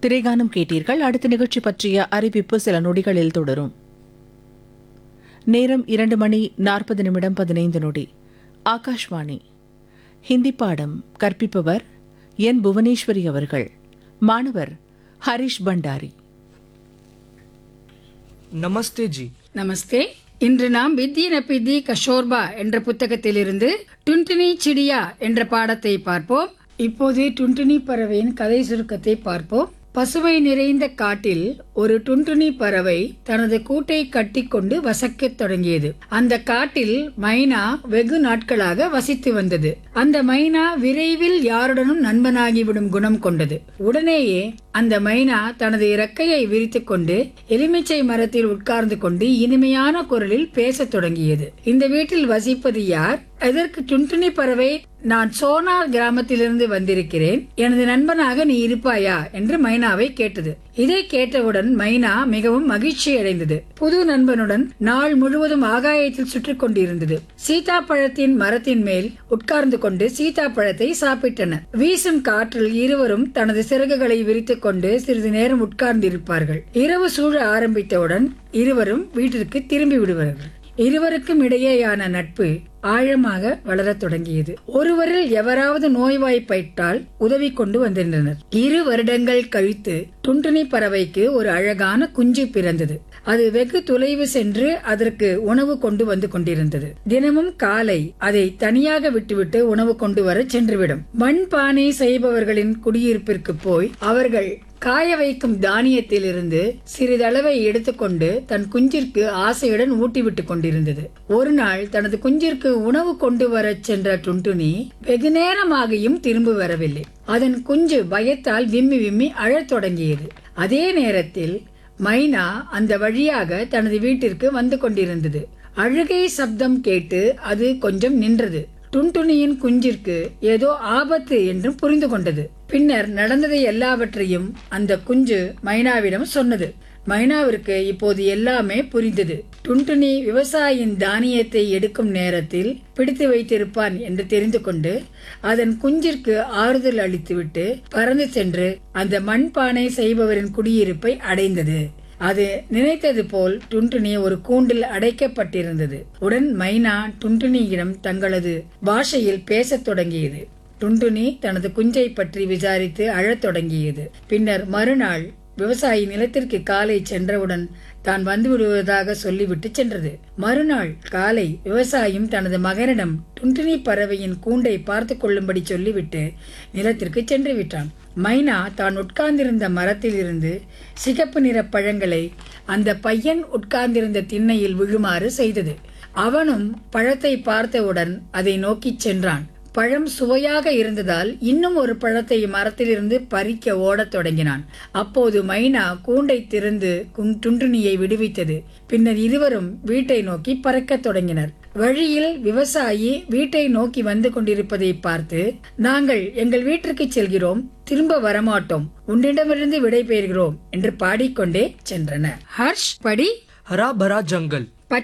திரைகானம் கேட்டீர்கள் அடுத்த நிகழ்ச்சி பற்றிய அறிவிப்பு சில நொடிகளில் தொடரும் நேரம் இரண்டு மணி நாற்பது நிமிடம் பதினைந்து நொடி ஆகாஷ்வாணி ஹிந்தி பாடம் கற்பிப்பவர் என் புவனேஸ்வரி அவர்கள் மாணவர் ஹரிஷ் பண்டாரி नमस्ते जी நமஸ்தே இன்று நாம் வித்யன பித்தி கஷோர்பா என்ற புத்தகத்திலிருந்து டுன்டினி சிடியா என்ற பாடத்தை பார்ப்போம் இப்போது டுன்டினி பறவையின் கதை சுருக்கத்தை பார்ப்போம் பசுமை நிறைந்த காட்டில் ஒரு டுன்டுனி பறவை தனது கூட்டை கட்டிக்கொண்டு வசிக்கத் தொடங்கியது அந்த காட்டில் மைனா வெகு நாட்களாக வசித்து வந்தது அந்த மைனா விரைவில் யாருடனும் நண்பனாகிவிடும் குணம் கொண்டது உடனேயே அந்த மைனா தனது இறக்கையை விரித்துக் கொண்டு எலுமிச்சை மரத்தில் உட்கார்ந்து கொண்டு இனிமையான குரலில் பேசத் தொடங்கியது இந்த வீட்டில் வசிப்பது யார் எதற்கு டுன்டுனி பறவை நான் சோனார் கிராமத்திலிருந்து வந்திருக்கிறேன் எனது நண்பனாக நீ இருப்பாயா என்று மைனாவை கேட்டது இதை கேட்டவுடன் மைனா மிகவும் மகிழ்ச்சி அடைந்தது புது நண்பனுடன் நாள் முழுவதும் ஆகாயத்தில் சுற்றிக் கொண்டிருந்தது சீதாப்பழத்தின் மரத்தின் மேல் உட்கார்ந்து கொண்டு சீதாப்பழத்தை சாப்பிட்டன வீசும் காற்றில் இருவரும் தனது சிறகுகளை விரித்துக் கொண்டு சிறிது நேரம் உட்கார்ந்திருப்பார்கள் இரவு சூழ ஆரம்பித்தவுடன் இருவரும் வீட்டிற்கு திரும்பி விடுவார்கள் இருவருக்கும் இடையேயான நட்பு ஆழமாக வளரத் தொடங்கியது ஒருவரில் எவராவது நோய்வாய்ப்பட்டால் உதவி கொண்டு வந்திருந்தனர் இரு வருடங்கள் கழித்து டுன்டுனி பறவைக்கு ஒரு அழகான குஞ்சு பிறந்தது அது வெகு தொலைவு சென்று அதற்கு உணவு கொண்டு வந்து கொண்டிருந்தது தினமும் காலை அதை தனியாக விட்டுவிட்டு உணவு கொண்டு வர சென்றுவிடும் மண் பானை செய்பவர்களின் குடியிருப்பிற்கு போய் அவர்கள் காய வைக்கும் தானியத்திலிருந்து சிறிதளவை எடுத்துக்கொண்டு தன் குஞ்சிற்கு ஆசையுடன் ஊட்டிவிட்டுக் கொண்டிருந்தது ஒரு நாள் தனது குஞ்சிற்கு உணவு கொண்டு வரச் சென்ற டுன்டுனி வெகு நேரமாகியும் திரும்ப வரவில்லை அதன் குஞ்சு பயத்தால் விம்மி விம்மி அழத் தொடங்கியது அதே நேரத்தில் மைனா அந்த வழியாக தனது வீட்டிற்கு வந்து கொண்டிருந்தது அழுகை சப்தம் கேட்டு அது கொஞ்சம் நின்றது டுன்டுனியின் குஞ்சிற்கு ஏதோ ஆபத்து என்று புரிந்து கொண்டது பின்னர் நடந்ததை எல்லாவற்றையும் அந்த குஞ்சு மைனாவிடம் சொன்னது மைனாவிற்கு இப்போது எல்லாமே புரிந்தது டுன்டுனி விவசாயியின் தானியத்தை எடுக்கும் நேரத்தில் பிடித்து வைத்திருப்பான் என்று தெரிந்து கொண்டு அதன் குஞ்சிற்கு ஆறுதல் அளித்துவிட்டு பறந்து சென்று அந்த மண்பானை செய்பவரின் குடியிருப்பை அடைந்தது அது நினைத்தது போல் டுன்டுனி ஒரு கூண்டில் அடைக்கப்பட்டிருந்தது உடன் மைனா டுன்டுனியிடம் தங்களது பாஷையில் பேசத் தொடங்கியது டுன்டுனி தனது குஞ்சை பற்றி விசாரித்து அழத் தொடங்கியது பின்னர் மறுநாள் விவசாயி நிலத்திற்கு காலை சென்றவுடன் தான் வந்து விடுவதாக சொல்லிவிட்டு சென்றது மறுநாள் காலை விவசாயியும் தனது மகனிடம் டுன்டுனி பறவையின் கூண்டை பார்த்து கொள்ளும்படி சொல்லிவிட்டு நிலத்திற்கு சென்று விட்டான் மைனா தான் உட்கார்ந்திருந்த மரத்திலிருந்து சிகப்பு நிற பழங்களை அந்த பையன் உட்கார்ந்திருந்த திண்ணையில் விழுமாறு செய்தது அவனும் பழத்தை பார்த்தவுடன் அதை நோக்கிச் சென்றான் பழம் சுவையாக இருந்ததால் இன்னும் ஒரு பழத்தை மரத்திலிருந்து பறிக்க ஓடத் தொடங்கினான் அப்போது மைனா கூண்டை திறந்து குங்- டுன்டுனியை விடுவித்தது பின்னர் இருவரும் வீட்டை நோக்கி பறக்கத் தொடங்கினர் வழியில் விவசாயி வீட்டை நோக்கி வந்து கொண்டிருப்பதை பார்த்து நாங்கள் எங்கள் வீட்டிற்கு செல்கிறோம் திரும்ப வரமாட்டோம் உன்னிடமிருந்து விடை பெறுகிறோம் என்று பாடிக்கொண்டே சென்றன ஹர்ஷ் படி हरा भरा जंगल